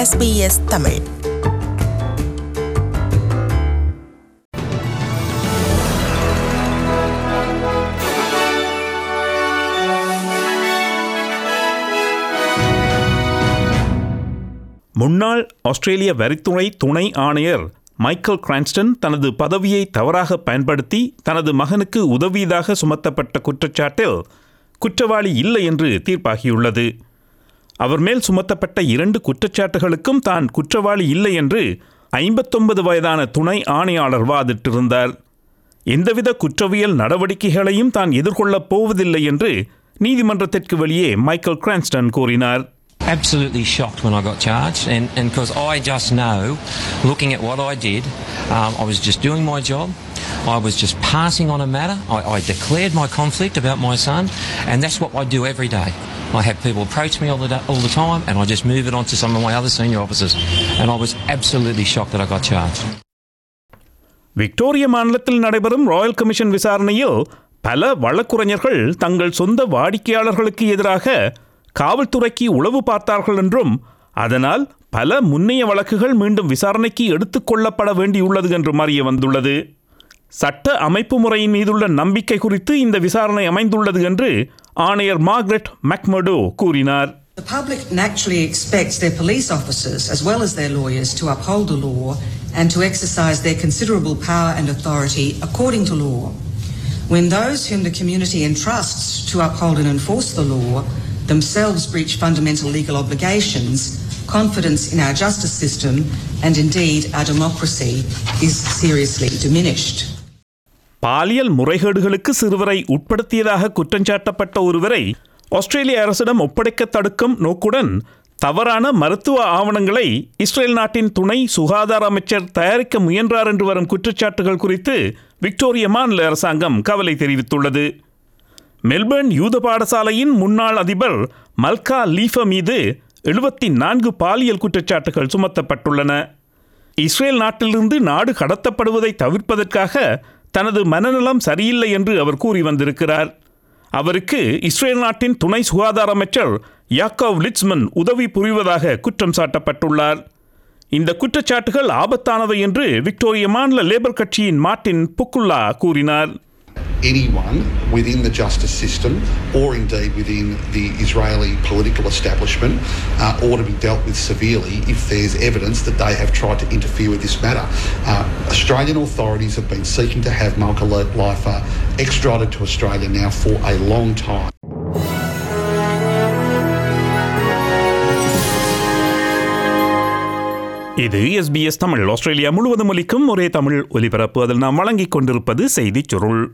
SBS Tamil முன்னாள் ஆஸ்திரேலிய வரித்துறை துணை ஆணையர் மைக்கேல் கிரான்ஸ்டன் தனது பதவியை தவறாக பயன்படுத்தி தனது மகனுக்கு உதவியதாக சுமத்தப்பட்ட குற்றச்சாட்டில் குற்றவாளி இல்லை என்று தீர்ப்பாகியுள்ளது அவர் மேல் சுமத்தப்பட்ட இரண்டு குற்றச்சாட்டுகளுக்கும் தான் குற்றவாளி இல்லை என்று ஐம்பத்தொன்பது வயதான துணை ஆணையாளர் வாதிட்டிருந்தார் எந்தவித குற்றவியல் நடவடிக்கைகளையும் தான் எதிர்கொள்ளப் போவதில்லை என்று நீதிமன்றத்திற்கு வெளியே மைக்கேல் கிரான்ஸ்டன் கூறினார் absolutely shocked when I got charged, and because I just know, looking at what I did, um, I was just doing my job. I was just passing on a matter. I, I declared my conflict about my son, and that's what I do every day. I have people approach me all the, da- all the time, and I just move it on to some of my other senior officers. And I was absolutely shocked that I got charged. Victoria மாநிலத்தில் நடைபெறும் Royal commission விசாரணையில் பல வழக்குரைஞர்கள் தங்கள் சொந்த வாடிக்கையாளர்களுக்கு எதிராக காவல்துறைக்கு உளவு பார்த்தார்கள் என்றும் அதனால் பல முன்னைய வழக்குகள் மீண்டும் விசாரணைக்கு எடுத்துக்கொள்ளப்பட வேண்டியுள்ளது என்றும் அறிய வந்துள்ளது சட்ட அமைப்பு முறையின் மீதுள்ள நம்பிக்கை குறித்து இந்த விசாரணை அமைந்துள்ளது என்று ஆணையர் மார்க்ரெட் மெக்மடோ கூறினார் The public naturally expects their police officers, as well as their lawyers, to uphold the law and to exercise their considerable power and authority according to law. When those whom the community entrusts to uphold and enforce the law themselves breach fundamental legal obligations, confidence in our justice system and indeed our democracy is seriously diminished. பாலியல் முறைகேடுகளுக்கு சிறுவரை உட்படுத்தியதாக குற்றஞ்சாட்டப்பட்ட ஒருவரை ஆஸ்திரேலிய அரசிடம் ஒப்படைக்க தடுக்கும் நோக்குடன் தவறான மருத்துவ ஆவணங்களை Israel நாட்டின் துணை சுகாதார அமைச்சர் தயாரிக்க முயன்றார் என்று வரும் குற்றச்சாட்டுகள் குறித்து விக்டோரிய மாநில அரசாங்கம் கவலை தெரிவித்துள்ளது மெல்பர்ன் யூத பாடசாலையின் முன்னாள் அதிபர் மல்கா லீஃபா மீது எழுபத்தி நான்கு பாலியல் குற்றச்சாட்டுகள் சுமத்தப்பட்டுள்ளன இஸ்ரேல் நாட்டிலிருந்து நாடு கடத்தப்படுவதை தவிர்ப்பதற்காக தனது மனநலம் சரியில்லை என்று அவர் கூறி வந்திருக்கிறார் அவருக்கு இஸ்ரேல் நாட்டின் துணை சுகாதார அமைச்சர் யாக்கோவ் லிட்ஸ்மன் உதவி புரிவதாக குற்றம் சாட்டப்பட்டுள்ளார் இந்த குற்றச்சாட்டுகள் ஆபத்தானவை என்று விக்டோரிய மாநில லேபர் கட்சியின் மார்ட்டின் புக்குல்லா கூறினார் anyone within the justice system or indeed within the Israeli political establishment uh, ought to be dealt with severely if there's evidence that they have tried to interfere with this matter. Uh, Australian authorities have been seeking to have Malka Leifer extradited to Australia now for a long time. இது SBS Tamil Australia முழுவதும் ஒலிக்கும் ஒரே தமிழ் ஒலிபரப்பு அதில் நாம் வழங்கிக் கொண்டிருப்பது செய்திச் சுருள்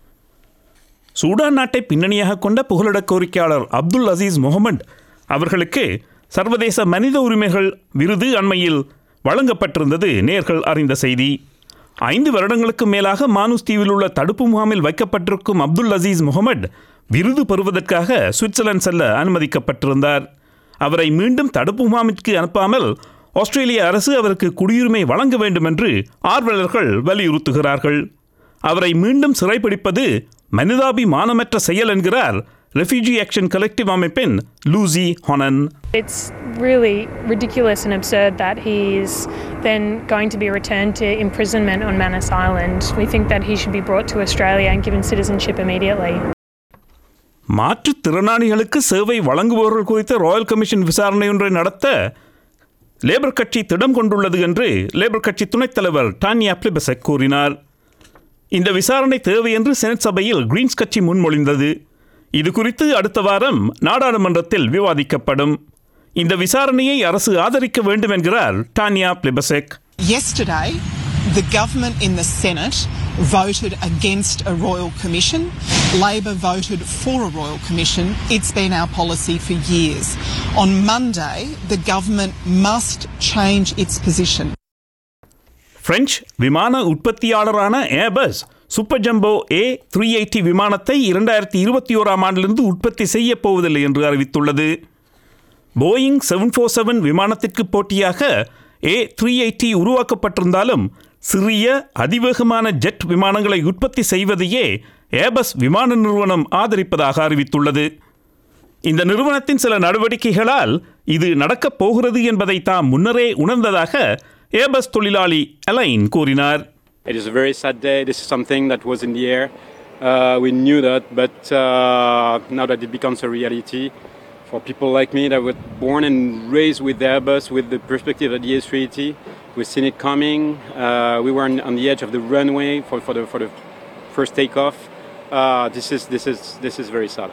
சூடான் நாட்டை பின்னணியாக கொண்ட புகலிட கோரிக்கையாளர் அப்துல் அசீஸ் முகமது அவர்களுக்கு சர்வதேச மனித உரிமைகள் விருது அண்மையில் வழங்கப்பட்டிருந்தது நேர்கள் அறிந்த செய்தி ஐந்து வருடங்களுக்கு மேலாக மானுஸ் தீவில் உள்ள தடுப்பு முகாமில் வைக்கப்பட்டிருக்கும் அப்துல் அசீஸ் முகமது விருது பெறுவதற்காக சுவிட்சர்லாந்து செல்ல அனுமதிக்கப்பட்டிருந்தார் அவரை மீண்டும் தடுப்பு முகாமிற்கு அனுப்பாமல் ஆஸ்திரேலிய அரசு அவருக்கு குடியுரிமை வழங்க வேண்டும் என்று ஆர்வலர்கள் வலியுறுத்துகிறார்கள் அவரை மீண்டும் சிறைப்பிடிப்பது மனிதாபிமானமற்ற செயல் என்கிறார் ரெஃப்யூஜி ஆக்ஷன் கலெக்டிவ் அமைப்பின் Lucy Honan It's really ridiculous and absurd that he is then going to be returned to imprisonment on Manus Island. We think that he should be brought to Australia and given citizenship immediately. மாற்றுத்திறனாளிகளுக்கு சேவை வழங்குபவர்கள் குறித்த Royal commission விசாரணை ஒன்றை நடத்த labour கட்சி திடம் கொண்டுள்ளது என்று லேபர் கட்சி துணைத் தலைவர் டானியா பிளிபசெக் கூறினார் இந்த விசாரணை தேவை என்று செனட் சபையில் கிரீன்ஸ் கட்சி முன்மொழிந்தது இது குறித்து அடுத்த வாரம் நாடாளுமன்றத்தில் விவாதிக்கப்படும் இந்த விசாரணையை அரசு ஆதரிக்க வேண்டும் என்கிறார் Tania Plibersek Yesterday, the government in the Senate voted against a royal commission. Labor voted for a royal commission. It's been our policy for years. On Monday, the government must change its position. French விமான உற்பத்தியாளரான Airbus super jumbo A three eighty விமானத்தை இரண்டாயிரத்தி இருபத்தி ஓராம் ஆண்டிலிருந்து உற்பத்தி செய்யப் போவதில்லை என்று அறிவித்துள்ளது போயிங் செவன் ஃபோர் செவன் விமானத்திற்கு போட்டியாக ஏ த்ரீ எயிட்டி உருவாக்கப்பட்டிருந்தாலும் சிறிய அதிவேகமான ஜெட் விமானங்களை உற்பத்தி செய்வதையே ஏபஸ் விமான நிறுவனம் ஆதரிப்பதாக அறிவித்துள்ளது இந்த நிறுவனத்தின் சில நடவடிக்கைகளால் இது நடக்கப் போகிறது என்பதை தாம் முன்னரே உணர்ந்ததாக ஏபஸ் தொழிலாளி அலைன் கூறினார் It is a very sad day. This is something that was in the air. Uh, we knew that, but uh, now that it becomes a reality, for people like me that were born and raised with the Airbus, with the perspective of the A380, we've seen it coming. Uh, we were on, on the edge of the runway for, for, the, for the first takeoff. Uh, this, is, this, is, this is very sad.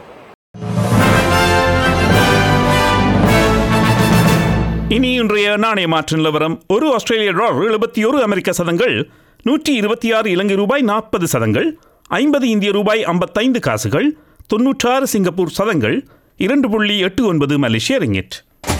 இனி இன்றைய நாணய மாற்று நிலவரம் ஒரு ஆஸ்திரேலிய dollar எழுபத்தி ஒரு அமெரிக்க சதங்கள் நூற்றி இருபத்தி ஆறு இலங்கை ரூபாய் நாற்பது சதங்கள் ஐம்பது இந்திய ரூபாய் ஐம்பத்தைந்து காசுகள் தொன்னூற்றாறு சிங்கப்பூர் சதங்கள் இரண்டு புள்ளி எட்டு ஒன்பது மலேசிய ரிங்கிட்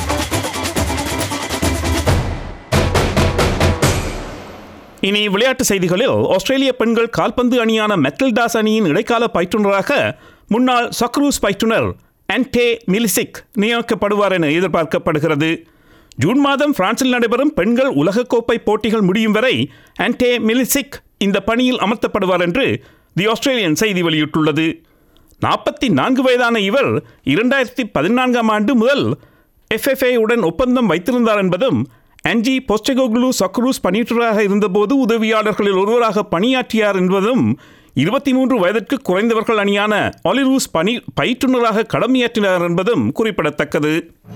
இனி விளையாட்டு செய்திகளில் ஆஸ்திரேலிய பெண்கள் கால்பந்து அணியான மெட்டல்டாஸ் அணியின் இடைக்கால பயிற்றுநராக முன்னாள் சக்ரூஸ் பயிற்றுனர் ஆன்டே மிலிசிக் நியமிக்கப்படுவார் என எதிர்பார்க்கப்படுகிறது ஜூன் மாதம் பிரான்சில் நடைபெறும் பெண்கள் உலகக்கோப்பை போட்டிகள் முடியும் வரை ஆன்டே மிலிசிக் இந்த பணியில் அமர்த்தப்படுவார் என்று தி ஆஸ்திரேலியன் செய்தி வெளியிட்டுள்ளது நாற்பத்தி நான்கு வயதான இவர் இரண்டாயிரத்தி பதினான்காம் ஆண்டு முதல் எஃப்எஃப்ஏ உடன் ஒப்பந்தம் வைத்திருந்தார் என்பதும் ஆன்ஜி பொஸ்டெகோக்லு சக்ரூஸ் பணியாளராக இருந்தபோது உதவியாளர்களில் ஒருவராக பணியாற்றியார் என்பதும் இருபத்தி மூன்று வயதிற்கு குறைந்தவர்கள் அணியான ஆலிரூஸ் பணி பயிற்றுநராக கடமையாற்றினார் என்பதும் குறிப்பிடத்தக்கது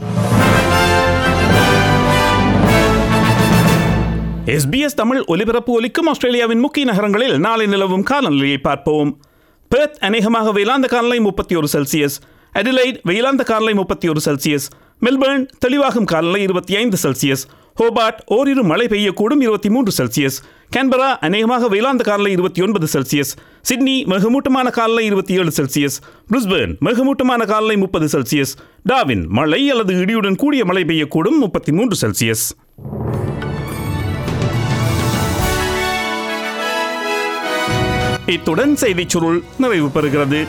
எஸ்பிஎஸ் தமிழ் ஒலிபரப்பு ஒலிக்கும் ஆஸ்திரேலியாவின் முக்கிய நகரங்களில் நாளை நிலவும் காலநிலையை பார்ப்போம் பெர்த் அநேகமாக வெயிலாந்த காலநிலை முப்பத்தி ஒரு செல்சியஸ் அடிலைட் வெயிலாந்த காலநிலை முப்பத்தி ஒரு செல்சியஸ் மெல்பர்ன் தெளிவாகும் காலநிலை இருபத்தி ஐந்து செல்சியஸ் ஹோபார்ட் ஓரிரு மழை பெய்யக்கூடும் இருபத்தி மூன்று செல்சியஸ் கேன்பரா அநேகமாக வெயிலாந்த காலநிலை இருபத்தி ஒன்பது செல்சியஸ் சிட்னி மிகமூட்டமான காலநிலை இருபத்தி ஏழு செல்சியஸ் பிரிஸ்பேர்ன் மிகமூட்டமான காலநிலை முப்பது செல்சியஸ் டாவின் மழை அல்லது இடியுடன் கூடிய மழை பெய்யக்கூடும் முப்பத்தி மூன்று செல்சியஸ் இத்துடன் செய்திச் சுருள் நிறைவு பெறுகிறது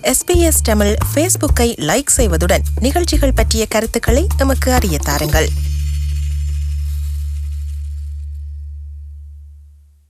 எஸ்பிஎஸ் தமிழ் ஃபேஸ்புக்கை லைக் செய்வதுடன் நிகழ்ச்சிகள் பற்றிய கருத்துக்களை எமக்கு அறிய தாருங்கள்